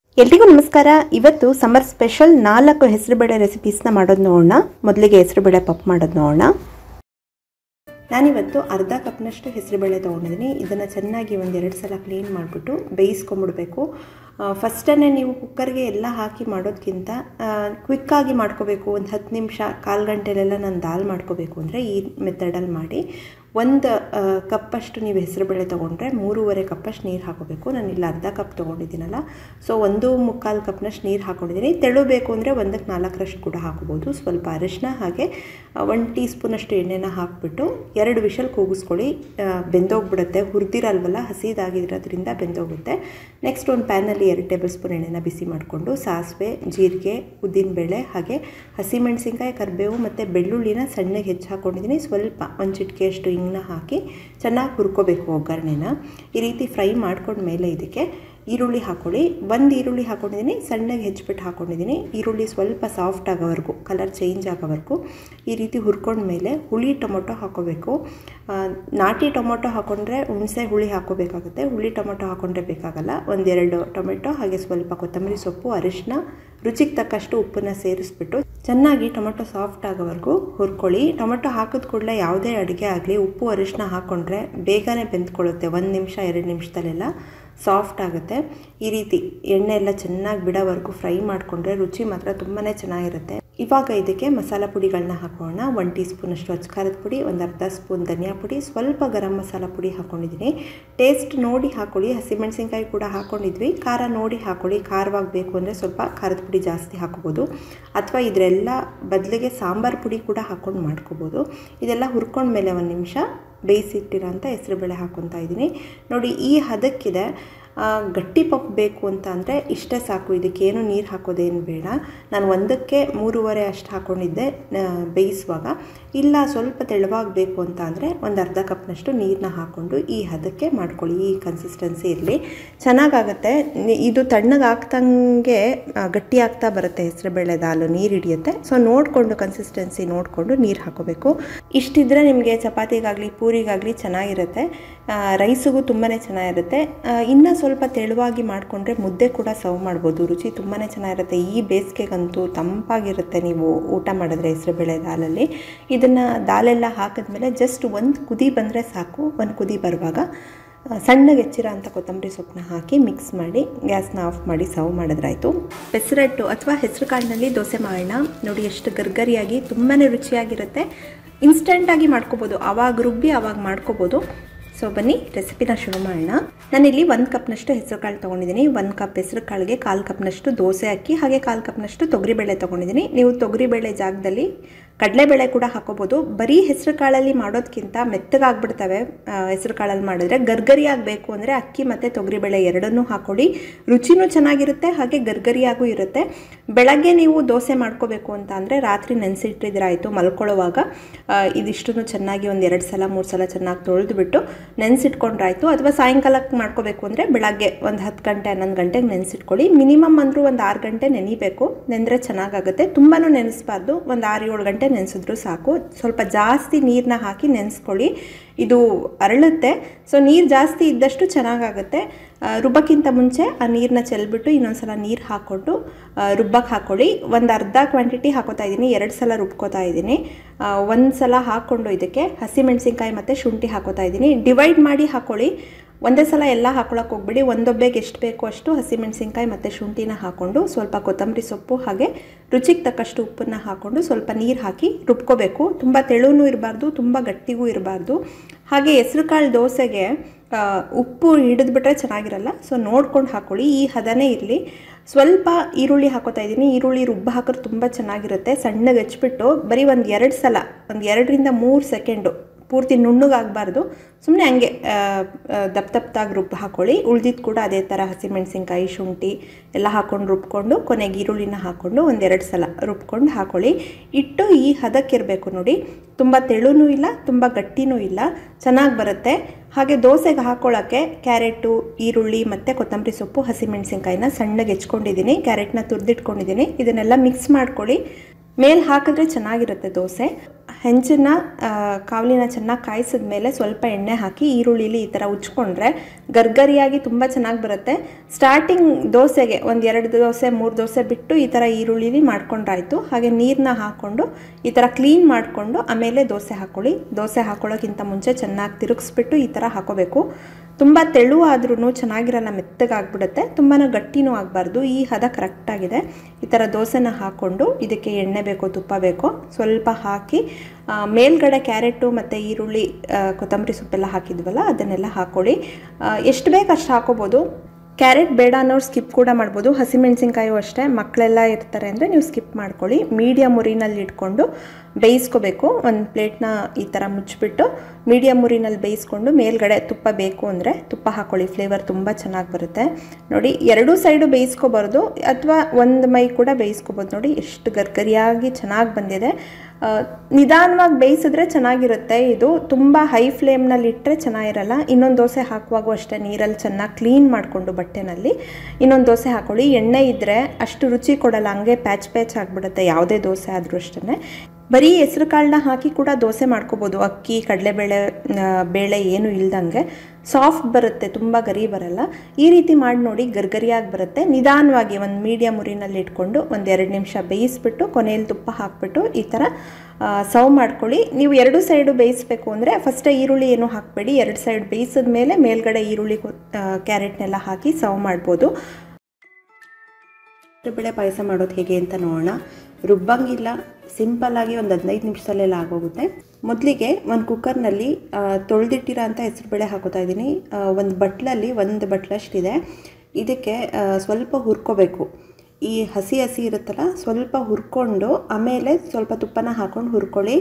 ಎಲ್ರಿಗೂ ನಮಸ್ಕಾರ ಇವತ್ತು ಸಮ್ಮರ್ ಸ್ಪೆಷಲ್ ನಾಲ್ಕು ಹೆಸರುಬೇಳೆ ರೆಸಿಪೀಸ್ನ ಮಾಡೋದು ನೋಡೋಣ ಮೊದಲಿಗೆ ಹೆಸರುಬೇಳೆ ಪಪ್ ಮಾಡೋದು ನೋಡೋಣ ನಾನಿವತ್ತು ಅರ್ಧ ಕಪ್ನಷ್ಟು ಹೆಸರುಬೇಳೆ ತೊಗೊಂಡಿದ್ದೀನಿ ಇದನ್ನು ಚೆನ್ನಾಗಿ ಒಂದೆರಡು ಸಲ ಕ್ಲೀನ್ ಮಾಡಿಬಿಟ್ಟು ಬೇಯಿಸ್ಕೊಂಬಿಡ್ಬೇಕು ಫಸ್ಟನ್ನೇ ನೀವು ಕುಕ್ಕರ್ಗೆ ಎಲ್ಲ ಹಾಕಿ ಮಾಡೋದಕ್ಕಿಂತ ಕ್ವಿಕ್ಕಾಗಿ ಮಾಡ್ಕೋಬೇಕು ಒಂದು ಹತ್ತು ನಿಮಿಷ ಕಾಲು ಗಂಟೆಲೆಲ್ಲ ನಾನು ದಾಲ್ ಮಾಡ್ಕೋಬೇಕು ಅಂದರೆ ಈ ಮೆಥಡಲ್ಲಿ ಮಾಡಿ ಒಂದು ಕಪ್ಪಷ್ಟು ನೀವು ಹೆಸರುಬೇಳೆ ತೊಗೊಂಡ್ರೆ ಮೂರುವರೆ ಕಪ್ಪಷ್ಟು ನೀರು ಹಾಕೋಬೇಕು ನಾನು ಇಲ್ಲಿ ಅರ್ಧ ಕಪ್ ತೊಗೊಂಡಿದ್ದೀನಲ್ಲ ಸೊ ಒಂದು ಮುಕ್ಕಾಲು ಕಪ್ನಷ್ಟು ನೀರು ಹಾಕ್ಕೊಂಡಿದ್ದೀನಿ ತೆಳು ಬೇಕು ಅಂದರೆ ಒಂದಕ್ಕೆ ನಾಲ್ಕರಷ್ಟು ಕೂಡ ಹಾಕೋಬೋದು ಸ್ವಲ್ಪ ಅರಿಶಿನ ಹಾಗೆ ಒಂದು ಟೀ ಸ್ಪೂನಷ್ಟು ಎಣ್ಣೆನ ಹಾಕಿಬಿಟ್ಟು ಎರಡು ವಿಷಲ್ ಕೂಗಿಸ್ಕೊಳ್ಳಿ ಬೆಂದೋಗ್ಬಿಡುತ್ತೆ ಹುರಿದಿರಲ್ವಲ್ಲ ಹಸಿದಾಗಿರೋದ್ರಿಂದ ಬೆಂದೋಗುತ್ತೆ ನೆಕ್ಸ್ಟ್ ಒಂದು ಪ್ಯಾನಲ್ಲಿ ಎರಡು ಟೇಬಲ್ ಸ್ಪೂನ್ ಎಣ್ಣೆನ ಬಿಸಿ ಮಾಡಿಕೊಂಡು ಸಾಸಿವೆ ಜೀರಿಗೆ ಉದ್ದಿನಬೇಳೆ ಹಾಗೆ ಹಸಿಮೆಣಸಿನ್ಕಾಯಿ ಕರಿಬೇವು ಮತ್ತು ಬೆಳ್ಳುಳ್ಳಿನ ಸಣ್ಣಗೆ ಹೆಚ್ಚು ಹಾಕ್ಕೊಂಡಿದ್ದೀನಿ ಸ್ವಲ್ಪ ಒಂದು ಚಿಟಿಕೆಯಷ್ಟು ಹಿಂಗನ್ನ ಹಾಕಿ ಚೆನ್ನಾಗಿ ಹುರ್ಕೋಬೇಕು ಒಗ್ಗರಣೆನ ಈ ರೀತಿ ಫ್ರೈ ಮಾಡ್ಕೊಂಡ್ಮೇಲೆ ಇದಕ್ಕೆ ಈರುಳ್ಳಿ ಹಾಕ್ಕೊಳ್ಳಿ ಒಂದು ಈರುಳ್ಳಿ ಹಾಕ್ಕೊಂಡಿದ್ದೀನಿ ಸಣ್ಣಗೆ ಹೆಚ್ಚಿಬಿಟ್ಟು ಹಾಕ್ಕೊಂಡಿದ್ದೀನಿ ಈರುಳ್ಳಿ ಸ್ವಲ್ಪ ಸಾಫ್ಟ್ ಆಗೋವರೆಗೂ ಕಲರ್ ಚೇಂಜ್ ಆಗೋವರೆಗೂ ಈ ರೀತಿ ಹುರ್ಕೊಂಡ್ಮೇಲೆ ಹುಳಿ ಟೊಮೊಟೊ ಹಾಕೋಬೇಕು ನಾಟಿ ಟೊಮೊಟೊ ಹಾಕ್ಕೊಂಡ್ರೆ ಹುಣಸೆ ಹುಳಿ ಹಾಕೋಬೇಕಾಗುತ್ತೆ ಹುಳಿ ಟೊಮೊಟೊ ಹಾಕ್ಕೊಂಡ್ರೆ ಬೇಕಾಗಲ್ಲ ಒಂದೆರಡು ಟೊಮೆಟೊ ಹಾಗೆ ಸ್ವಲ್ಪ ಕೊತ್ತಂಬರಿ ಸೊಪ್ಪು ಅರಿಶಿನ ರುಚಿಗೆ ತಕ್ಕಷ್ಟು ಉಪ್ಪನ್ನು ಸೇರಿಸ್ಬಿಟ್ಟು ಚೆನ್ನಾಗಿ ಟೊಮೆಟೊ ಸಾಫ್ಟ್ ಆಗೋವರೆಗೂ ಹುರ್ಕೊಳ್ಳಿ ಟೊಮೆಟೊ ಹಾಕಿದ ಕೂಡಲೇ ಯಾವುದೇ ಅಡುಗೆ ಆಗಲಿ ಉಪ್ಪು ಅರಿಶಿನ ಹಾಕ್ಕೊಂಡ್ರೆ ಬೇಗನೆ ಬೆಂದ್ಕೊಳ್ಳುತ್ತೆ ಒಂದು ನಿಮಿಷ ಎರಡು ನಿಮಿಷದಲ್ಲೆಲ್ಲ ಸಾಫ್ಟ್ ಆಗುತ್ತೆ ಈ ರೀತಿ ಎಣ್ಣೆ ಎಲ್ಲ ಚೆನ್ನಾಗಿ ಬಿಡೋವರೆಗೂ ಫ್ರೈ ಮಾಡಿಕೊಂಡ್ರೆ ರುಚಿ ಮಾತ್ರ ತುಂಬಾ ಚೆನ್ನಾಗಿರುತ್ತೆ ಇವಾಗ ಇದಕ್ಕೆ ಮಸಾಲ ಪುಡಿಗಳನ್ನ ಹಾಕೋಣ ಒನ್ ಟೀ ಸ್ಪೂನಷ್ಟು ಅಚ್ಕಾರದ ಪುಡಿ ಒಂದು ಅರ್ಧ ಸ್ಪೂನ್ ಧನಿಯಾ ಪುಡಿ ಸ್ವಲ್ಪ ಗರಂ ಮಸಾಲ ಪುಡಿ ಹಾಕ್ಕೊಂಡಿದ್ದೀನಿ ಟೇಸ್ಟ್ ನೋಡಿ ಹಾಕೊಳ್ಳಿ ಹಸಿಮೆಣಸಿನ್ಕಾಯಿ ಕೂಡ ಹಾಕ್ಕೊಂಡಿದ್ವಿ ಖಾರ ನೋಡಿ ಹಾಕೊಳ್ಳಿ ಖಾರವಾಗಿ ಬೇಕು ಅಂದರೆ ಸ್ವಲ್ಪ ಖಾರದ ಪುಡಿ ಜಾಸ್ತಿ ಹಾಕೋಬೋದು ಅಥವಾ ಇದರೆಲ್ಲ ಬದಲಿಗೆ ಸಾಂಬಾರು ಪುಡಿ ಕೂಡ ಹಾಕ್ಕೊಂಡು ಮಾಡ್ಕೋಬೋದು ಇದೆಲ್ಲ ಹುರ್ಕೊಂಡ್ಮೇಲೆ ಒಂದು ನಿಮಿಷ ಬೇಯಿಸಿಟ್ಟಿರೋಂಥ ಹೆಸರುಬೇಳೆ ಹಾಕ್ಕೊತಾ ಇದ್ದೀನಿ ನೋಡಿ ಈ ಹದಕ್ಕಿದೆ ಗಟ್ಟಿ ಪಪ್ಪು ಬೇಕು ಅಂತ ಅಂದರೆ ಇಷ್ಟೇ ಸಾಕು ಇದಕ್ಕೇನು ನೀರು ಹಾಕೋದೇನು ಬೇಡ ನಾನು ಒಂದಕ್ಕೆ ಮೂರುವರೆ ಅಷ್ಟು ಹಾಕ್ಕೊಂಡಿದ್ದೆ ಬೇಯಿಸುವಾಗ ಇಲ್ಲ ಸ್ವಲ್ಪ ತೆಳುವಾಗಬೇಕು ಅಂತ ಅಂದರೆ ಒಂದು ಅರ್ಧ ಕಪ್ನಷ್ಟು ನೀರನ್ನ ಹಾಕ್ಕೊಂಡು ಈ ಹದಕ್ಕೆ ಮಾಡ್ಕೊಳ್ಳಿ ಈ ಕನ್ಸಿಸ್ಟೆನ್ಸಿ ಇರಲಿ ಚೆನ್ನಾಗಾಗುತ್ತೆ ಇದು ತಣ್ಣಗೆ ಆಗ್ತಂಗೆ ಗಟ್ಟಿ ಆಗ್ತಾ ಬರುತ್ತೆ ಹೆಸರುಬೇಳೆ ದಾಲು ನೀರು ಹಿಡಿಯುತ್ತೆ ಸೊ ನೋಡಿಕೊಂಡು ಕನ್ಸಿಸ್ಟೆನ್ಸಿ ನೋಡಿಕೊಂಡು ನೀರು ಹಾಕೋಬೇಕು ಇಷ್ಟಿದ್ರೆ ನಿಮಗೆ ಚಪಾತಿಗಾಗಲಿ ಪೂರಿಗಾಗಲಿ ಚೆನ್ನಾಗಿರುತ್ತೆ ರೈಸಿಗೂ ತುಂಬಾ ಚೆನ್ನಾಗಿರುತ್ತೆ ಇನ್ನು ಸ್ವಲ್ಪ ತೆಳುವಾಗಿ ಮಾಡಿಕೊಂಡ್ರೆ ಮುದ್ದೆ ಕೂಡ ಸರ್ವ್ ಮಾಡ್ಬೋದು ರುಚಿ ತುಂಬಾ ಚೆನ್ನಾಗಿರುತ್ತೆ ಈ ಬೇಸಿಗೆಗಂತೂ ತಂಪಾಗಿರುತ್ತೆ ನೀವು ಊಟ ಮಾಡಿದ್ರೆ ಹೆಸರುಬೇಳೆ ದಾಲಲ್ಲಿ ಇದನ್ನು ದಾಲೆಲ್ಲ ಹಾಕಿದ್ಮೇಲೆ ಜಸ್ಟ್ ಒಂದು ಕುದಿ ಬಂದರೆ ಸಾಕು ಒಂದು ಕುದಿ ಬರುವಾಗ ಸಣ್ಣಗೆ ಹೆಚ್ಚಿರೋ ಅಂಥ ಕೊತ್ತಂಬರಿ ಸೊಪ್ಪನ್ನ ಹಾಕಿ ಮಿಕ್ಸ್ ಮಾಡಿ ಗ್ಯಾಸ್ನ ಆಫ್ ಮಾಡಿ ಸರ್ವ್ ಮಾಡಿದ್ರಾಯ್ತು ಪೆಸರಟ್ಟು ಅಥವಾ ಹೆಸರು ಕಾಳಿನಲ್ಲಿ ದೋಸೆ ಮಾಡೋಣ ನೋಡಿ ಎಷ್ಟು ಗರ್ಗರಿಯಾಗಿ ತುಂಬಾ ರುಚಿಯಾಗಿರುತ್ತೆ ಇನ್ಸ್ಟೆಂಟಾಗಿ ಮಾಡ್ಕೋಬೋದು ಆವಾಗ ರುಬ್ಬಿ ಆವಾಗ ಮಾಡ್ಕೋಬೋದು ಸೊ ಬನ್ನಿ ರೆಸಿಪಿನ ಶುರು ಮಾಡೋಣ ನಾನಿಲ್ಲಿ ಒಂದು ಕಪ್ನಷ್ಟು ಹೆಸರು ಕಾಳು ತೊಗೊಂಡಿದ್ದೀನಿ ಒಂದು ಕಪ್ ಹೆಸರು ಕಾಳಿಗೆ ಕಾಲು ಕಪ್ನಷ್ಟು ದೋಸೆ ಅಕ್ಕಿ ಹಾಗೆ ಕಾಲು ಕಪ್ನಷ್ಟು ತೊಗರಿಬೇಳೆ ತೊಗೊಂಡಿದ್ದೀನಿ ನೀವು ತೊಗರಿಬೇಳೆ ಜಾಗದಲ್ಲಿ ಕಡಲೆಬೇಳೆ ಕೂಡ ಹಾಕೋಬೋದು ಬರೀ ಹೆಸರು ಕಾಳಲ್ಲಿ ಮಾಡೋದಕ್ಕಿಂತ ಮೆತ್ತಗಾಗ್ಬಿಡ್ತವೆ ಹೆಸರು ಕಾಳಲ್ಲಿ ಮಾಡಿದ್ರೆ ಗರ್ಗರಿ ಆಗಬೇಕು ಅಂದರೆ ಅಕ್ಕಿ ಮತ್ತು ತೊಗರಿಬೇಳೆ ಎರಡನ್ನೂ ಹಾಕೊಳ್ಳಿ ರುಚಿನೂ ಚೆನ್ನಾಗಿರುತ್ತೆ ಹಾಗೆ ಗರ್ಗರಿಯಾಗೂ ಇರುತ್ತೆ ಬೆಳಗ್ಗೆ ನೀವು ದೋಸೆ ಮಾಡ್ಕೋಬೇಕು ಅಂತ ಅಂದರೆ ರಾತ್ರಿ ನೆನೆಸಿಟ್ಟಿದ್ರಾಯಿತು ಮಲ್ಕೊಳ್ಳೋವಾಗ ಇದಿಷ್ಟನ್ನು ಚೆನ್ನಾಗಿ ಒಂದು ಎರಡು ಸಲ ಮೂರು ಸಲ ಚೆನ್ನಾಗಿ ತೊಳೆದುಬಿಟ್ಟು ನೆನೆಸಿಟ್ಕೊಂಡ್ರಾಯ್ತು ಅಥವಾ ಸಾಯಂಕಾಲಕ್ಕೆ ಮಾಡ್ಕೋಬೇಕು ಅಂದರೆ ಬೆಳಗ್ಗೆ ಒಂದು ಹತ್ತು ಗಂಟೆ ಹನ್ನೊಂದು ಗಂಟೆಗೆ ನೆನೆಸಿಟ್ಕೊಳ್ಳಿ ಮಿನಿಮಮ್ ಅಂದರೂ ಒಂದು ಆರು ಗಂಟೆ ನೆನಿಬೇಕು ನೆಂದರೆ ಚೆನ್ನಾಗಾಗುತ್ತೆ ತುಂಬಾ ನೆನೆಸ್ಬಾರ್ದು ಒಂದು ಆರು ಏಳು ಗಂಟೆ ನೆನೆಸಿದ್ರು ಸಾಕು ಸ್ವಲ್ಪ ಜಾಸ್ತಿ ನೀರನ್ನ ಹಾಕಿ ನೆನೆಸ್ಕೊಳ್ಳಿ ಇದು ಅರಳುತ್ತೆ ಸೊ ನೀರು ಜಾಸ್ತಿ ಇದ್ದಷ್ಟು ಚೆನ್ನಾಗಾಗುತ್ತೆ ರುಬ್ಬಕ್ಕಿಂತ ಮುಂಚೆ ಆ ನೀರನ್ನ ಚೆಲ್ಬಿಟ್ಟು ಇನ್ನೊಂದು ಸಲ ನೀರು ಹಾಕ್ಕೊಂಡು ರುಬ್ಬಕ್ಕೆ ಹಾಕ್ಕೊಳ್ಳಿ ಒಂದು ಅರ್ಧ ಕ್ವಾಂಟಿಟಿ ಹಾಕೋತಾ ಇದ್ದೀನಿ ಎರಡು ಸಲ ರುಬ್ಕೋತಾ ಇದ್ದೀನಿ ಒಂದು ಸಲ ಹಾಕ್ಕೊಂಡು ಇದಕ್ಕೆ ಹಸಿಮೆಣಸಿನ್ಕಾಯಿ ಮತ್ತು ಶುಂಠಿ ಹಾಕೋತಾ ಇದ್ದೀನಿ ಡಿವೈಡ್ ಮಾಡಿ ಹಾಕ್ಕೊಳ್ಳಿ ಒಂದೇ ಸಲ ಎಲ್ಲ ಹಾಕೊಳಕ್ಕೆ ಹೋಗ್ಬಿಡಿ ಒಂದೊಬ್ಬೆಗೆ ಎಷ್ಟು ಬೇಕೋ ಅಷ್ಟು ಹಸಿಮೆಣಸಿನ್ಕಾಯಿ ಮತ್ತು ಶುಂಠಿನ ಹಾಕ್ಕೊಂಡು ಸ್ವಲ್ಪ ಕೊತ್ತಂಬರಿ ಸೊಪ್ಪು ಹಾಗೆ ರುಚಿಗೆ ತಕ್ಕಷ್ಟು ಉಪ್ಪನ್ನು ಹಾಕ್ಕೊಂಡು ಸ್ವಲ್ಪ ನೀರು ಹಾಕಿ ರುಬ್ಕೋಬೇಕು ತುಂಬ ತೆಳುನೂ ಇರಬಾರ್ದು ತುಂಬ ಗಟ್ಟಿಗೂ ಇರಬಾರ್ದು ಹಾಗೆ ಹೆಸ್ರು ಕಾಳು ದೋಸೆಗೆ ಉಪ್ಪು ಹಿಡಿದ್ಬಿಟ್ರೆ ಚೆನ್ನಾಗಿರಲ್ಲ ಸೊ ನೋಡ್ಕೊಂಡು ಹಾಕ್ಕೊಳ್ಳಿ ಈ ಹದನೇ ಇರಲಿ ಸ್ವಲ್ಪ ಈರುಳ್ಳಿ ಹಾಕೋತಾ ಇದ್ದೀನಿ ಈರುಳ್ಳಿ ರುಬ್ಬ ಹಾಕಿದ್ರೆ ತುಂಬ ಚೆನ್ನಾಗಿರುತ್ತೆ ಸಣ್ಣಗೆ ಹಚ್ಬಿಟ್ಟು ಬರೀ ಒಂದು ಎರಡು ಸಲ ಒಂದು ಎರಡರಿಂದ ಮೂರು ಸೆಕೆಂಡು ಪೂರ್ತಿ ನುಣ್ಣಗಾಗಬಾರ್ದು ಸುಮ್ಮನೆ ಹಂಗೆ ದಪ್ಪ ದಪ್ಪದಾಗಿ ರುಬ್ಬ ಹಾಕ್ಕೊಳ್ಳಿ ಉಳ್ದಿದ್ದು ಕೂಡ ಅದೇ ಥರ ಹಸಿಮೆಣಸಿನ್ಕಾಯಿ ಶುಂಠಿ ಎಲ್ಲ ಹಾಕ್ಕೊಂಡು ರುಬ್ಕೊಂಡು ಕೊನೆಗೆ ಈರುಳ್ಳಿನ ಹಾಕ್ಕೊಂಡು ಒಂದೆರಡು ಸಲ ರುಬ್ಕೊಂಡು ಹಾಕ್ಕೊಳ್ಳಿ ಇಟ್ಟು ಈ ಹದಕ್ಕಿರಬೇಕು ನೋಡಿ ತುಂಬ ತೆಳುನೂ ಇಲ್ಲ ತುಂಬ ಗಟ್ಟಿನೂ ಇಲ್ಲ ಚೆನ್ನಾಗಿ ಬರುತ್ತೆ ಹಾಗೆ ದೋಸೆಗೆ ಹಾಕ್ಕೊಳ್ಳೋಕ್ಕೆ ಕ್ಯಾರೆಟು ಈರುಳ್ಳಿ ಮತ್ತು ಕೊತ್ತಂಬರಿ ಸೊಪ್ಪು ಹಸಿಮೆಣಸಿನ್ಕಾಯಿನ ಸಣ್ಣಗೆ ಹೆಚ್ಕೊಂಡಿದ್ದೀನಿ ಕ್ಯಾರೆಟ್ನ ತುರಿದಿಟ್ಕೊಂಡಿದ್ದೀನಿ ಇದನ್ನೆಲ್ಲ ಮಿಕ್ಸ್ ಮಾಡ್ಕೊಳ್ಳಿ ಮೇಲೆ ಹಾಕಿದ್ರೆ ಚೆನ್ನಾಗಿರುತ್ತೆ ದೋಸೆ ಹೆಂಚನ್ನ ಕಾವಲಿನ ಚೆನ್ನಾಗಿ ಕಾಯಿಸಿದ ಮೇಲೆ ಸ್ವಲ್ಪ ಎಣ್ಣೆ ಹಾಕಿ ಈರುಳ್ಳಿಲಿ ಈ ಥರ ಉಚ್ಕೊಂಡ್ರೆ ಗರ್ಗರಿಯಾಗಿ ತುಂಬ ಚೆನ್ನಾಗಿ ಬರುತ್ತೆ ಸ್ಟಾರ್ಟಿಂಗ್ ದೋಸೆಗೆ ಒಂದು ಎರಡು ದೋಸೆ ಮೂರು ದೋಸೆ ಬಿಟ್ಟು ಈ ಥರ ಈರುಳ್ಳಿಲಿ ಮಾಡ್ಕೊಂಡ್ರಾಯ್ತು ಹಾಗೆ ನೀರನ್ನ ಹಾಕ್ಕೊಂಡು ಈ ಥರ ಕ್ಲೀನ್ ಮಾಡಿಕೊಂಡು ಆಮೇಲೆ ದೋಸೆ ಹಾಕ್ಕೊಳ್ಳಿ ದೋಸೆ ಹಾಕೊಳ್ಳೋಕ್ಕಿಂತ ಮುಂಚೆ ಚೆನ್ನಾಗಿ ತಿರುಗಿಸ್ಬಿಟ್ಟು ಈ ಥರ ಹಾಕೋಬೇಕು ತುಂಬ ತೆಳು ಆದ್ರೂ ಚೆನ್ನಾಗಿರಲ್ಲ ಮೆತ್ತಗಾಗ್ಬಿಡುತ್ತೆ ತುಂಬಾ ಗಟ್ಟಿನೂ ಆಗಬಾರ್ದು ಈ ಹದ ಕರೆಕ್ಟಾಗಿದೆ ಈ ಥರ ದೋಸೆನ ಹಾಕ್ಕೊಂಡು ಇದಕ್ಕೆ ಎಣ್ಣೆ ಬೇಕೋ ತುಪ್ಪ ಬೇಕೋ ಸ್ವಲ್ಪ ಹಾಕಿ ಮೇಲ್ಗಡೆ ಕ್ಯಾರೆಟು ಮತ್ತು ಈರುಳ್ಳಿ ಕೊತ್ತಂಬರಿ ಸೊಪ್ಪೆಲ್ಲ ಹಾಕಿದ್ವಲ್ಲ ಅದನ್ನೆಲ್ಲ ಹಾಕ್ಕೊಳ್ಳಿ ಎಷ್ಟು ಬೇಕು ಅಷ್ಟು ಹಾಕೋಬೋದು ಕ್ಯಾರೆಟ್ ಬೇಡ ಅನ್ನೋರು ಸ್ಕಿಪ್ ಕೂಡ ಮಾಡ್ಬೋದು ಹಸಿಮೆಣಸಿನ್ಕಾಯು ಅಷ್ಟೇ ಮಕ್ಕಳೆಲ್ಲ ಇರ್ತಾರೆ ಅಂದರೆ ನೀವು ಸ್ಕಿಪ್ ಮಾಡ್ಕೊಳ್ಳಿ ಮೀಡಿಯಮ್ ಉರಿನಲ್ಲಿ ಇಟ್ಕೊಂಡು ಬೇಯಿಸ್ಕೋಬೇಕು ಒಂದು ಪ್ಲೇಟ್ನ ಈ ಥರ ಮುಚ್ಚಿಬಿಟ್ಟು ಮೀಡಿಯಮ್ ಉರಿನಲ್ಲಿ ಬೇಯಿಸ್ಕೊಂಡು ಮೇಲ್ಗಡೆ ತುಪ್ಪ ಬೇಕು ಅಂದರೆ ತುಪ್ಪ ಹಾಕ್ಕೊಳ್ಳಿ ಫ್ಲೇವರ್ ತುಂಬ ಚೆನ್ನಾಗಿ ಬರುತ್ತೆ ನೋಡಿ ಎರಡೂ ಸೈಡು ಬೇಯಿಸ್ಕೋಬಾರ್ದು ಅಥವಾ ಒಂದು ಮೈ ಕೂಡ ಬೇಯಿಸ್ಕೋಬೋದು ನೋಡಿ ಎಷ್ಟು ಗರ್ಗರಿಯಾಗಿ ಚೆನ್ನಾಗಿ ಬಂದಿದೆ ನಿಧಾನವಾಗಿ ಬೇಯಿಸಿದ್ರೆ ಚೆನ್ನಾಗಿರುತ್ತೆ ಇದು ತುಂಬ ಹೈ ಫ್ಲೇಮ್ನಲ್ಲಿ ಇಟ್ಟರೆ ಚೆನ್ನಾಗಿರಲ್ಲ ಇನ್ನೊಂದು ದೋಸೆ ಹಾಕುವಾಗೂ ಅಷ್ಟೇ ನೀರಲ್ಲಿ ಚೆನ್ನಾಗಿ ಕ್ಲೀನ್ ಮಾಡಿಕೊಂಡು ಬಟ್ಟೆನಲ್ಲಿ ಇನ್ನೊಂದು ದೋಸೆ ಹಾಕೊಳ್ಳಿ ಎಣ್ಣೆ ಇದ್ದರೆ ಅಷ್ಟು ರುಚಿ ಕೊಡಲ್ಲ ಹಂಗೆ ಪ್ಯಾಚ್ ಪ್ಯಾಚ್ ಆಗಿಬಿಡುತ್ತೆ ಯಾವುದೇ ದೋಸೆ ಆದರೂ ಅಷ್ಟೇ ಬರೀ ಹೆಸ್ರು ಕಾಳನ್ನ ಹಾಕಿ ಕೂಡ ದೋಸೆ ಮಾಡ್ಕೋಬೋದು ಅಕ್ಕಿ ಕಡಲೆಬೇಳೆ ಬೇಳೆ ಏನು ಇಲ್ದಂಗೆ ಸಾಫ್ಟ್ ಬರುತ್ತೆ ತುಂಬ ಗರಿ ಬರಲ್ಲ ಈ ರೀತಿ ಮಾಡಿ ನೋಡಿ ಗರ್ಗರಿಯಾಗಿ ಬರುತ್ತೆ ನಿಧಾನವಾಗಿ ಒಂದು ಮೀಡಿಯಮ್ ಉರಿನಲ್ಲಿ ಇಟ್ಕೊಂಡು ಒಂದು ಎರಡು ನಿಮಿಷ ಬೇಯಿಸ್ಬಿಟ್ಟು ಕೊನೆಯಲ್ಲಿ ತುಪ್ಪ ಹಾಕ್ಬಿಟ್ಟು ಈ ಥರ ಸರ್ವ್ ಮಾಡ್ಕೊಳ್ಳಿ ನೀವು ಎರಡು ಸೈಡು ಬೇಯಿಸ್ಬೇಕು ಅಂದರೆ ಫಸ್ಟೇ ಈರುಳ್ಳಿ ಏನು ಹಾಕಬೇಡಿ ಎರಡು ಸೈಡ್ ಬೇಯಿಸಿದ ಮೇಲೆ ಮೇಲ್ಗಡೆ ಈರುಳ್ಳಿ ಕ್ಯಾರೆಟ್ನೆಲ್ಲ ಹಾಕಿ ಸರ್ವ್ ಮಾಡ್ಬೋದು ಬೇಳೆ ಪಾಯಸ ಮಾಡೋದು ಹೇಗೆ ಅಂತ ನೋಡೋಣ ರುಬ್ಬಂಗಿಲ್ಲ ಸಿಂಪಲ್ಲಾಗಿ ಒಂದು ಹದಿನೈದು ನಿಮಿಷದಲ್ಲೆಲ್ಲ ಆಗೋಗುತ್ತೆ ಮೊದಲಿಗೆ ಒಂದು ಕುಕ್ಕರ್ನಲ್ಲಿ ತೊಳೆದಿಟ್ಟಿರೋ ಅಂಥ ಹೆಸರುಬೇಳೆ ಹಾಕೋತಾ ಇದ್ದೀನಿ ಒಂದು ಬಟ್ಲಲ್ಲಿ ಒಂದು ಬಟ್ಲಷ್ಟಿದೆ ಇದಕ್ಕೆ ಸ್ವಲ್ಪ ಹುರ್ಕೋಬೇಕು ಈ ಹಸಿ ಹಸಿ ಇರುತ್ತಲ್ಲ ಸ್ವಲ್ಪ ಹುರ್ಕೊಂಡು ಆಮೇಲೆ ಸ್ವಲ್ಪ ತುಪ್ಪನ ಹಾಕ್ಕೊಂಡು ಹುರ್ಕೊಳ್ಳಿ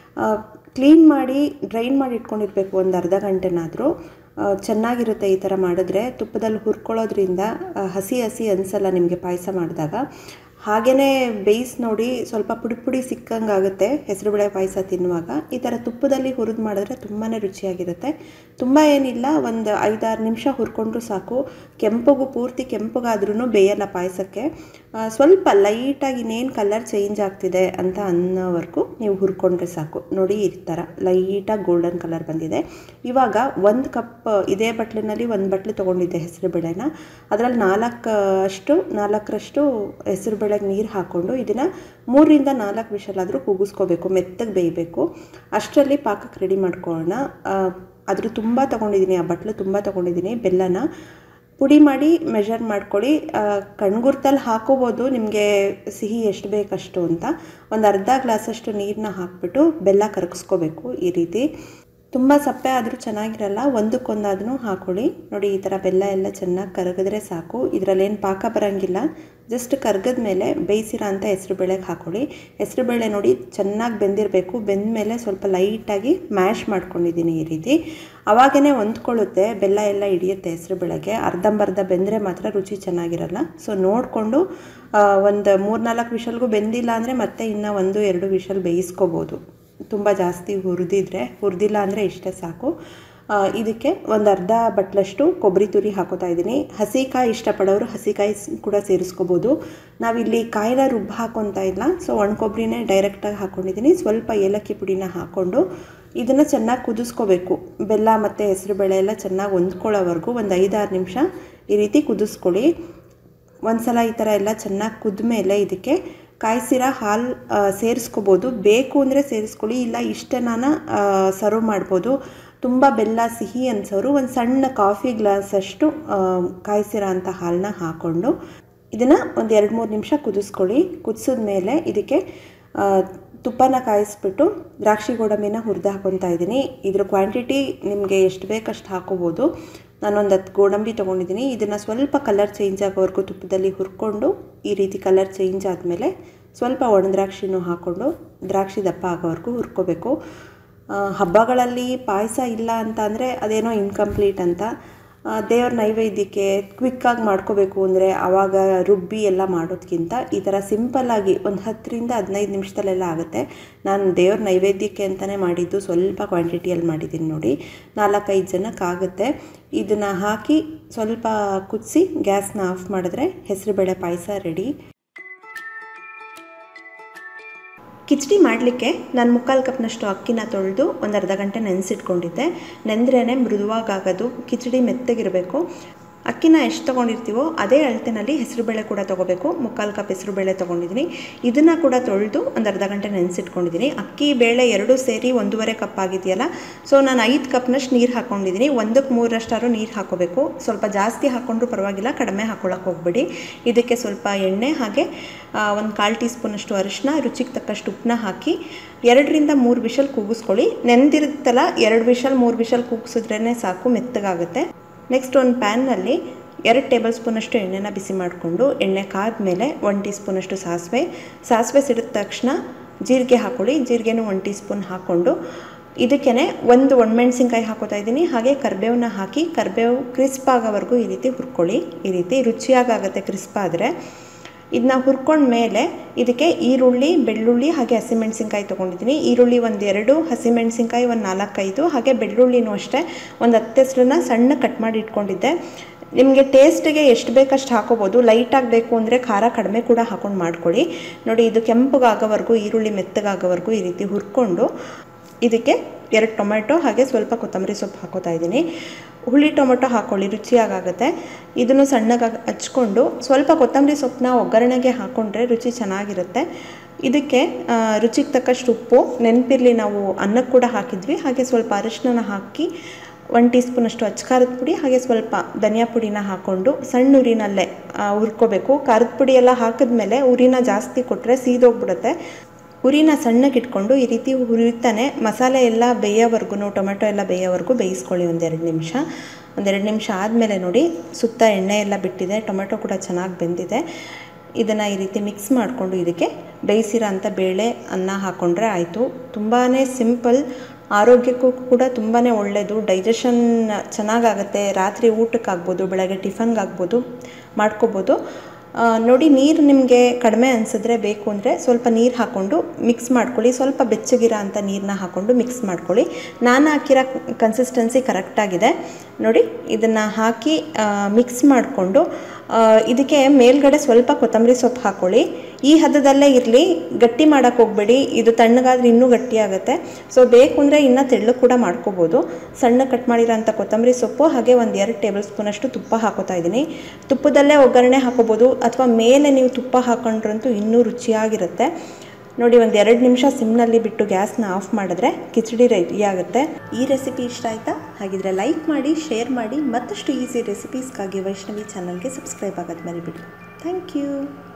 ಕ್ಲೀನ್ ಮಾಡಿ ಡ್ರೈನ್ ಮಾಡಿ ಇಟ್ಕೊಂಡಿರ್ಬೇಕು ಒಂದು ಅರ್ಧ ಗಂಟೆನಾದರೂ ಚೆನ್ನಾಗಿರುತ್ತೆ ಈ ಥರ ಮಾಡಿದ್ರೆ ತುಪ್ಪದಲ್ಲಿ ಹುರ್ಕೊಳ್ಳೋದ್ರಿಂದ ಹಸಿ ಹಸಿ ಅನಿಸಲ್ಲ ನಿಮಗೆ ಪಾಯಸ ಮಾಡಿದಾಗ ಹಾಗೆಯೇ ಬೇಯಿಸಿ ನೋಡಿ ಸ್ವಲ್ಪ ಪುಡಿ ಪುಡಿ ಸಿಕ್ಕಂಗಾಗುತ್ತೆ ಹೆಸರುಬೇಳೆ ಪಾಯಸ ತಿನ್ನುವಾಗ ಈ ಥರ ತುಪ್ಪದಲ್ಲಿ ಹುರಿದು ಮಾಡಿದ್ರೆ ತುಂಬಾ ರುಚಿಯಾಗಿರುತ್ತೆ ತುಂಬ ಏನಿಲ್ಲ ಒಂದು ಐದಾರು ನಿಮಿಷ ಹುರ್ಕೊಂಡ್ರು ಸಾಕು ಕೆಂಪಗೂ ಪೂರ್ತಿ ಕೆಂಪಗಾದ್ರೂ ಬೇಯಲ್ಲ ಪಾಯಸಕ್ಕೆ ಸ್ವಲ್ಪ ಲೈಟಾಗಿ ಇನ್ನೇನು ಕಲರ್ ಚೇಂಜ್ ಆಗ್ತಿದೆ ಅಂತ ಅನ್ನೋವರೆಗೂ ನೀವು ಹುರ್ಕೊಂಡ್ರೆ ಸಾಕು ನೋಡಿ ಈ ಥರ ಲೈಟಾಗಿ ಗೋಲ್ಡನ್ ಕಲರ್ ಬಂದಿದೆ ಇವಾಗ ಒಂದು ಕಪ್ ಇದೇ ಬಟ್ಲಿನಲ್ಲಿ ಒಂದು ಬಟ್ಲು ತೊಗೊಂಡಿದ್ದೆ ಹೆಸರುಬೇಳೆನ ಅದರಲ್ಲಿ ನಾಲ್ಕು ಅಷ್ಟು ನಾಲ್ಕರಷ್ಟು ಹೆಸರುಬೇಳೆ ನೀರು ಹಾಕ್ಕೊಂಡು ಇದನ್ನು ಮೂರರಿಂದ ನಾಲ್ಕು ವಿಷಲಾದರೂ ಕೂಗಿಸ್ಕೋಬೇಕು ಮೆತ್ತಗೆ ಬೇಯಬೇಕು ಅಷ್ಟರಲ್ಲಿ ಪಾಕಕ್ಕೆ ರೆಡಿ ಮಾಡ್ಕೊಳ್ಳೋಣ ಅದ್ರ ತುಂಬ ತೊಗೊಂಡಿದ್ದೀನಿ ಆ ಬಟ್ಲು ತುಂಬ ತೊಗೊಂಡಿದ್ದೀನಿ ಬೆಲ್ಲನ ಪುಡಿ ಮಾಡಿ ಮೆಷರ್ ಮಾಡ್ಕೊಳ್ಳಿ ಕಣ್ಗುರ್ತಲ್ಲಿ ಹಾಕೋಬೋದು ನಿಮಗೆ ಸಿಹಿ ಎಷ್ಟು ಬೇಕಷ್ಟು ಅಂತ ಒಂದು ಅರ್ಧ ಗ್ಲಾಸಷ್ಟು ನೀರನ್ನ ಹಾಕ್ಬಿಟ್ಟು ಬೆಲ್ಲ ಕರಗಿಸ್ಕೋಬೇಕು ಈ ರೀತಿ ತುಂಬ ಸಪ್ಪೆ ಆದರೂ ಚೆನ್ನಾಗಿರಲ್ಲ ಒಂದಕ್ಕೊಂದಾದ್ರೂ ಹಾಕೊಳ್ಳಿ ನೋಡಿ ಈ ಥರ ಬೆಲ್ಲ ಎಲ್ಲ ಚೆನ್ನಾಗಿ ಕರಗಿದ್ರೆ ಸಾಕು ಇದರಲ್ಲೇನು ಪಾಕ ಬರೋಂಗಿಲ್ಲ ಜಸ್ಟ್ ಕರ್ಗದ ಮೇಲೆ ಬೇಯಿಸಿರೋ ಅಂಥ ಹೆಸ್ರುಬೇಳೆಗೆ ಹಾಕೊಳ್ಳಿ ಹೆಸ್ರುಬೇಳೆ ನೋಡಿ ಚೆನ್ನಾಗಿ ಬೆಂದಿರಬೇಕು ಬೆಂದ ಮೇಲೆ ಸ್ವಲ್ಪ ಲೈಟಾಗಿ ಮ್ಯಾಶ್ ಮಾಡ್ಕೊಂಡಿದ್ದೀನಿ ಈ ರೀತಿ ಅವಾಗೇ ಹೊಂದ್ಕೊಳ್ಳುತ್ತೆ ಬೆಲ್ಲ ಎಲ್ಲ ಹಿಡಿಯುತ್ತೆ ಹೆಸ್ರುಬೇಳೆಗೆ ಅರ್ಧಂಬರ್ಧ ಬೆಂದರೆ ಮಾತ್ರ ರುಚಿ ಚೆನ್ನಾಗಿರಲ್ಲ ಸೊ ನೋಡಿಕೊಂಡು ಒಂದು ಮೂರ್ನಾಲ್ಕು ವಿಷಲ್ಗೂ ಬೆಂದಿಲ್ಲ ಅಂದರೆ ಮತ್ತೆ ಇನ್ನೂ ಒಂದು ಎರಡು ವಿಷಲ್ ಬೇಯಿಸ್ಕೋಬೋದು ತುಂಬ ಜಾಸ್ತಿ ಹುರಿದಿದ್ರೆ ಹುರಿದಿಲ್ಲ ಅಂದರೆ ಇಷ್ಟೇ ಸಾಕು ಇದಕ್ಕೆ ಒಂದು ಅರ್ಧ ಬಟ್ಲಷ್ಟು ಕೊಬ್ಬರಿ ತುರಿ ಹಾಕೋತಾ ಇದ್ದೀನಿ ಹಸಿಕಾಯಿ ಇಷ್ಟಪಡೋರು ಹಸಿಕಾಯಿ ಕೂಡ ಸೇರಿಸ್ಕೋಬೋದು ನಾವಿಲ್ಲಿ ಕಾಯಿನ ರುಬ್ಬ ಹಾಕೊತಾ ಇಲ್ಲ ಸೊ ಒಣ ಕೊಬ್ಬರಿನೇ ಡೈರೆಕ್ಟಾಗಿ ಹಾಕ್ಕೊಂಡಿದ್ದೀನಿ ಸ್ವಲ್ಪ ಏಲಕ್ಕಿ ಪುಡಿನ ಹಾಕ್ಕೊಂಡು ಇದನ್ನು ಚೆನ್ನಾಗಿ ಕುದಿಸ್ಕೋಬೇಕು ಬೆಲ್ಲ ಮತ್ತು ಹೆಸರುಬೇಳೆ ಎಲ್ಲ ಚೆನ್ನಾಗಿ ಹೊಂದ್ಕೊಳ್ಳೋವರೆಗೂ ಒಂದು ಐದಾರು ನಿಮಿಷ ಈ ರೀತಿ ಕುದಿಸ್ಕೊಳ್ಳಿ ಒಂದು ಸಲ ಈ ಥರ ಎಲ್ಲ ಚೆನ್ನಾಗಿ ಕುದ್ಮೇಲೆ ಇದಕ್ಕೆ ಕಾಯಿಸಿರೋ ಹಾಲು ಸೇರಿಸ್ಕೋಬೋದು ಬೇಕು ಅಂದರೆ ಸೇರಿಸ್ಕೊಳ್ಳಿ ಇಲ್ಲ ಇಷ್ಟನ ಸರ್ವ್ ಮಾಡ್ಬೋದು ತುಂಬ ಬೆಲ್ಲ ಸಿಹಿ ಅನ್ಸೋರು ಒಂದು ಸಣ್ಣ ಕಾಫಿ ಗ್ಲಾಸಷ್ಟು ಕಾಯಿಸಿರೋ ಅಂಥ ಹಾಲನ್ನ ಹಾಕ್ಕೊಂಡು ಇದನ್ನು ಒಂದು ಎರಡು ಮೂರು ನಿಮಿಷ ಕುದಿಸ್ಕೊಳ್ಳಿ ಕುದಿಸಿದ ಮೇಲೆ ಇದಕ್ಕೆ ತುಪ್ಪನ ಕಾಯಿಸ್ಬಿಟ್ಟು ದ್ರಾಕ್ಷಿ ಗೋಡಂಬಿನ ಹುರಿದು ಹಾಕೊತಾ ಇದ್ದೀನಿ ಇದ್ರ ಕ್ವಾಂಟಿಟಿ ನಿಮಗೆ ಎಷ್ಟು ಬೇಕಷ್ಟು ಹಾಕೋಬೋದು ನಾನೊಂದು ಹತ್ತು ಗೋಡಂಬಿ ತೊಗೊಂಡಿದ್ದೀನಿ ಇದನ್ನು ಸ್ವಲ್ಪ ಕಲರ್ ಚೇಂಜ್ ಆಗೋವರೆಗೂ ತುಪ್ಪದಲ್ಲಿ ಹುರ್ಕೊಂಡು ಈ ರೀತಿ ಕಲರ್ ಚೇಂಜ್ ಆದಮೇಲೆ ಸ್ವಲ್ಪ ಒಣ ದ್ರಾಕ್ಷಿನೂ ಹಾಕ್ಕೊಂಡು ದ್ರಾಕ್ಷಿ ದಪ್ಪ ಆಗೋವರೆಗೂ ಹುರ್ಕೋಬೇಕು ಹಬ್ಬಗಳಲ್ಲಿ ಪಾಯಸ ಇಲ್ಲ ಅಂತ ಅಂದರೆ ಅದೇನೋ ಇನ್ಕಂಪ್ಲೀಟ್ ಅಂತ ದೇವ್ರ ನೈವೇದ್ಯಕ್ಕೆ ಕ್ವಿಕ್ಕಾಗಿ ಮಾಡ್ಕೋಬೇಕು ಅಂದರೆ ಆವಾಗ ರುಬ್ಬಿ ಎಲ್ಲ ಮಾಡೋದಕ್ಕಿಂತ ಈ ಥರ ಸಿಂಪಲ್ಲಾಗಿ ಒಂದು ಹತ್ತರಿಂದ ಹದಿನೈದು ನಿಮಿಷದಲ್ಲೆಲ್ಲ ಆಗುತ್ತೆ ನಾನು ದೇವ್ರ ನೈವೇದ್ಯಕ್ಕೆ ಅಂತಲೇ ಮಾಡಿದ್ದು ಸ್ವಲ್ಪ ಕ್ವಾಂಟಿಟಿಯಲ್ಲಿ ಮಾಡಿದ್ದೀನಿ ನೋಡಿ ನಾಲ್ಕೈದು ಜನಕ್ಕಾಗುತ್ತೆ ಇದನ್ನು ಹಾಕಿ ಸ್ವಲ್ಪ ಕುದಿಸಿ ಗ್ಯಾಸ್ನ ಆಫ್ ಮಾಡಿದ್ರೆ ಹೆಸರುಬೇಳೆ ಪಾಯಸ ರೆಡಿ ಕಿಚಡಿ ಮಾಡಲಿಕ್ಕೆ ನಾನು ಮುಕ್ಕಾಲು ಕಪ್ನಷ್ಟು ಅಕ್ಕಿನ ತೊಳೆದು ಒಂದು ಅರ್ಧ ಗಂಟೆ ನೆನೆಸಿಟ್ಕೊಂಡಿದ್ದೆ ನೆಂದ್ರೇ ಮೃದುವಾಗೋದು ಕಿಚಡಿ ಮೆತ್ತಗಿರಬೇಕು ಅಕ್ಕಿನ ಎಷ್ಟು ತೊಗೊಂಡಿರ್ತೀವೋ ಅದೇ ಅಳತೆನಲ್ಲಿ ಹೆಸರುಬೇಳೆ ಕೂಡ ತೊಗೋಬೇಕು ಮುಕ್ಕಾಲು ಕಪ್ ಹೆಸರುಬೇಳೆ ತೊಗೊಂಡಿದ್ದೀನಿ ಇದನ್ನು ಕೂಡ ತೊಳೆದು ಒಂದು ಅರ್ಧ ಗಂಟೆ ನೆನೆಸಿಟ್ಕೊಂಡಿದ್ದೀನಿ ಅಕ್ಕಿ ಬೇಳೆ ಎರಡೂ ಸೇರಿ ಒಂದೂವರೆ ಕಪ್ ಆಗಿದೆಯಲ್ಲ ಸೊ ನಾನು ಐದು ಕಪ್ನಷ್ಟು ನೀರು ಹಾಕ್ಕೊಂಡಿದ್ದೀನಿ ಒಂದಕ್ಕೆ ಮೂರರಷ್ಟಾರು ನೀರು ಹಾಕೋಬೇಕು ಸ್ವಲ್ಪ ಜಾಸ್ತಿ ಹಾಕ್ಕೊಂಡ್ರೂ ಪರವಾಗಿಲ್ಲ ಕಡಿಮೆ ಹಾಕ್ಕೊಳಕ್ಕೆ ಹೋಗ್ಬೇಡಿ ಇದಕ್ಕೆ ಸ್ವಲ್ಪ ಎಣ್ಣೆ ಹಾಗೆ ಒಂದು ಕಾಲು ಟೀ ಸ್ಪೂನಷ್ಟು ಅರಿಶಿನ ರುಚಿಗೆ ತಕ್ಕಷ್ಟು ಉಪ್ಪನ್ನ ಹಾಕಿ ಎರಡರಿಂದ ಮೂರು ವಿಷಲ್ ಕೂಗಿಸ್ಕೊಳ್ಳಿ ನೆಂದಿರುತ್ತಲ್ಲ ಎರಡು ವಿಷಲ್ ಮೂರು ವಿಷಲ್ ಕೂಗಿಸಿದ್ರೇ ಸಾಕು ಮೆತ್ತಗಾಗುತ್ತೆ ನೆಕ್ಸ್ಟ್ ಒಂದು ಪ್ಯಾನ್ನಲ್ಲಿ ಎರಡು ಟೇಬಲ್ ಸ್ಪೂನಷ್ಟು ಎಣ್ಣೆನ ಬಿಸಿ ಮಾಡಿಕೊಂಡು ಎಣ್ಣೆ ಕಾದ್ಮೇಲೆ ಒನ್ ಟೀ ಸ್ಪೂನಷ್ಟು ಸಾಸಿವೆ ಸಾಸಿವೆ ಸಿಡಿದ ತಕ್ಷಣ ಜೀರಿಗೆ ಹಾಕ್ಕೊಳ್ಳಿ ಜೀರಿಗೆನೂ ಒನ್ ಟೀ ಸ್ಪೂನ್ ಹಾಕ್ಕೊಂಡು ಇದಕ್ಕೇ ಒಂದು ಒಣಮೆಣ್ಸಿನ್ಕಾಯಿ ಹಾಕೋತಾ ಇದ್ದೀನಿ ಹಾಗೆ ಕರಿಬೇವನ್ನ ಹಾಕಿ ಕರಿಬೇವು ಕ್ರಿಸ್ಪ್ ಆಗೋವರೆಗೂ ಈ ರೀತಿ ಹುರ್ಕೊಳ್ಳಿ ಈ ರೀತಿ ರುಚಿಯಾಗುತ್ತೆ ಕ್ರಿಸ್ಪ್ ಆದರೆ ಇದನ್ನ ಹುರ್ಕೊಂಡ ಮೇಲೆ ಇದಕ್ಕೆ ಈರುಳ್ಳಿ ಬೆಳ್ಳುಳ್ಳಿ ಹಾಗೆ ಹಸಿಮೆಣ್ಸಿನ್ಕಾಯಿ ತೊಗೊಂಡಿದ್ದೀನಿ ಈರುಳ್ಳಿ ಒಂದು ಎರಡು ಹಸಿಮೆಣ್ಸಿನ್ಕಾಯಿ ಒಂದು ನಾಲ್ಕೈದು ಹಾಗೆ ಬೆಳ್ಳುಳ್ಳಿನೂ ಅಷ್ಟೇ ಒಂದು ಹತ್ತು ಹೆಸರನ್ನ ಸಣ್ಣ ಕಟ್ ಮಾಡಿ ಇಟ್ಕೊಂಡಿದ್ದೆ ನಿಮಗೆ ಟೇಸ್ಟಿಗೆ ಎಷ್ಟು ಬೇಕಷ್ಟು ಹಾಕೋಬೋದು ಲೈಟಾಗಿ ಬೇಕು ಅಂದರೆ ಖಾರ ಕಡಿಮೆ ಕೂಡ ಹಾಕೊಂಡು ಮಾಡ್ಕೊಳ್ಳಿ ನೋಡಿ ಇದು ಕೆಂಪಗಾಗೋವರೆಗೂ ಈರುಳ್ಳಿ ಮೆತ್ತಗಾಗೋವರೆಗೂ ಈ ರೀತಿ ಹುರ್ಕೊಂಡು ಇದಕ್ಕೆ ಎರಡು ಟೊಮೆಟೊ ಹಾಗೆ ಸ್ವಲ್ಪ ಕೊತ್ತಂಬರಿ ಸೊಪ್ಪು ಹಾಕೋತಾ ಇದ್ದೀನಿ ಹುಳಿ ಟೊಮೆಟೊ ಹಾಕ್ಕೊಳ್ಳಿ ರುಚಿಯಾಗುತ್ತೆ ಇದನ್ನು ಸಣ್ಣಗಾಗಿ ಹಚ್ಕೊಂಡು ಸ್ವಲ್ಪ ಕೊತ್ತಂಬರಿ ಸೊಪ್ಪನ್ನ ಒಗ್ಗರಣೆಗೆ ಹಾಕ್ಕೊಂಡ್ರೆ ರುಚಿ ಚೆನ್ನಾಗಿರುತ್ತೆ ಇದಕ್ಕೆ ರುಚಿಗೆ ತಕ್ಕಷ್ಟು ಉಪ್ಪು ನೆನಪಿರಲಿ ನಾವು ಅನ್ನಕ್ಕೆ ಕೂಡ ಹಾಕಿದ್ವಿ ಹಾಗೆ ಸ್ವಲ್ಪ ಅರಿಶಿನ ಹಾಕಿ ಒನ್ ಟೀ ಸ್ಪೂನಷ್ಟು ಅಚ್ಚ ಖಾರದ ಪುಡಿ ಹಾಗೆ ಸ್ವಲ್ಪ ಧನಿಯಾ ಪುಡಿನ ಹಾಕ್ಕೊಂಡು ಸಣ್ಣ ಉರಿನಲ್ಲೇ ಹುರ್ಕೋಬೇಕು ಖಾರದ ಪುಡಿ ಎಲ್ಲ ಹಾಕಿದ್ಮೇಲೆ ಉರಿನ ಜಾಸ್ತಿ ಕೊಟ್ಟರೆ ಸೀದೋಗ್ಬಿಡುತ್ತೆ ಉರಿನ ಸಣ್ಣಗೆ ಇಟ್ಕೊಂಡು ಈ ರೀತಿ ಹುರಿತಾನೆ ಮಸಾಲೆ ಎಲ್ಲ ಬೇಯೋವರೆಗೂ ಟೊಮೆಟೊ ಎಲ್ಲ ಬೇಯೋವರೆಗೂ ಬೇಯಿಸ್ಕೊಳ್ಳಿ ಒಂದೆರಡು ನಿಮಿಷ ಒಂದೆರಡು ನಿಮಿಷ ಆದಮೇಲೆ ನೋಡಿ ಸುತ್ತ ಎಣ್ಣೆ ಎಲ್ಲ ಬಿಟ್ಟಿದೆ ಟೊಮೆಟೊ ಕೂಡ ಚೆನ್ನಾಗಿ ಬೆಂದಿದೆ ಇದನ್ನು ಈ ರೀತಿ ಮಿಕ್ಸ್ ಮಾಡಿಕೊಂಡು ಇದಕ್ಕೆ ಬೇಯಿಸಿರೋ ಅಂಥ ಬೇಳೆ ಅನ್ನ ಹಾಕ್ಕೊಂಡ್ರೆ ಆಯಿತು ತುಂಬಾ ಸಿಂಪಲ್ ಆರೋಗ್ಯಕ್ಕೂ ಕೂಡ ತುಂಬಾ ಒಳ್ಳೆಯದು ಡೈಜೆಷನ್ ಚೆನ್ನಾಗಾಗುತ್ತೆ ರಾತ್ರಿ ಊಟಕ್ಕಾಗ್ಬೋದು ಬೆಳಗ್ಗೆ ಟಿಫನ್ಗಾಗ್ಬೋದು ಮಾಡ್ಕೋಬೋದು ನೋಡಿ ನೀರು ನಿಮಗೆ ಕಡಿಮೆ ಅನಿಸಿದ್ರೆ ಬೇಕು ಅಂದರೆ ಸ್ವಲ್ಪ ನೀರು ಹಾಕ್ಕೊಂಡು ಮಿಕ್ಸ್ ಮಾಡ್ಕೊಳ್ಳಿ ಸ್ವಲ್ಪ ಬೆಚ್ಚಗಿರೋ ಅಂಥ ನೀರನ್ನ ಹಾಕ್ಕೊಂಡು ಮಿಕ್ಸ್ ಮಾಡ್ಕೊಳ್ಳಿ ನಾನು ಹಾಕಿರೋ ಕನ್ಸಿಸ್ಟೆನ್ಸಿ ಕರೆಕ್ಟಾಗಿದೆ ನೋಡಿ ಇದನ್ನು ಹಾಕಿ ಮಿಕ್ಸ್ ಮಾಡಿಕೊಂಡು ಇದಕ್ಕೆ ಮೇಲ್ಗಡೆ ಸ್ವಲ್ಪ ಕೊತ್ತಂಬರಿ ಸೊಪ್ಪು ಹಾಕ್ಕೊಳ್ಳಿ ಈ ಹದದಲ್ಲೇ ಇರಲಿ ಗಟ್ಟಿ ಮಾಡೋಕ್ಕೆ ಹೋಗಬೇಡಿ ಇದು ತಣ್ಣಗಾದ್ರೆ ಇನ್ನೂ ಗಟ್ಟಿಯಾಗುತ್ತೆ ಸೊ ಬೇಕು ಅಂದರೆ ಇನ್ನೂ ತೆಳ್ಳು ಕೂಡ ಮಾಡ್ಕೋಬೋದು ಸಣ್ಣ ಕಟ್ ಮಾಡಿರೋಂಥ ಕೊತ್ತಂಬರಿ ಸೊಪ್ಪು ಹಾಗೆ ಒಂದು ಎರಡು ಟೇಬಲ್ ಸ್ಪೂನಷ್ಟು ತುಪ್ಪ ಹಾಕೋತಾ ಇದ್ದೀನಿ ತುಪ್ಪದಲ್ಲೇ ಒಗ್ಗರಣೆ ಹಾಕೋಬೋದು ಅಥವಾ ಮೇಲೆ ನೀವು ತುಪ್ಪ ಹಾಕೊಂಡ್ರಂತೂ ಇನ್ನೂ ರುಚಿಯಾಗಿರುತ್ತೆ ನೋಡಿ ಒಂದು ಎರಡು ನಿಮಿಷ ಸಿಮ್ನಲ್ಲಿ ಬಿಟ್ಟು ಗ್ಯಾಸ್ನ ಆಫ್ ಮಾಡಿದ್ರೆ ಕಿಚಡಿ ರೆಡಿ ಆಗುತ್ತೆ ಈ ರೆಸಿಪಿ ಇಷ್ಟ ಆಯಿತಾ ಹಾಗಿದ್ರೆ ಲೈಕ್ ಮಾಡಿ ಶೇರ್ ಮಾಡಿ ಮತ್ತಷ್ಟು ಈಸಿ ರೆಸಿಪೀಸ್ಗಾಗಿ ವೈಷ್ಣವಿ ಚಾನಲ್ಗೆ ಸಬ್ಸ್ಕ್ರೈಬ್ ಆಗೋದು ಮರಿಬಿಡಿ ಥ್ಯಾಂಕ್ ಯು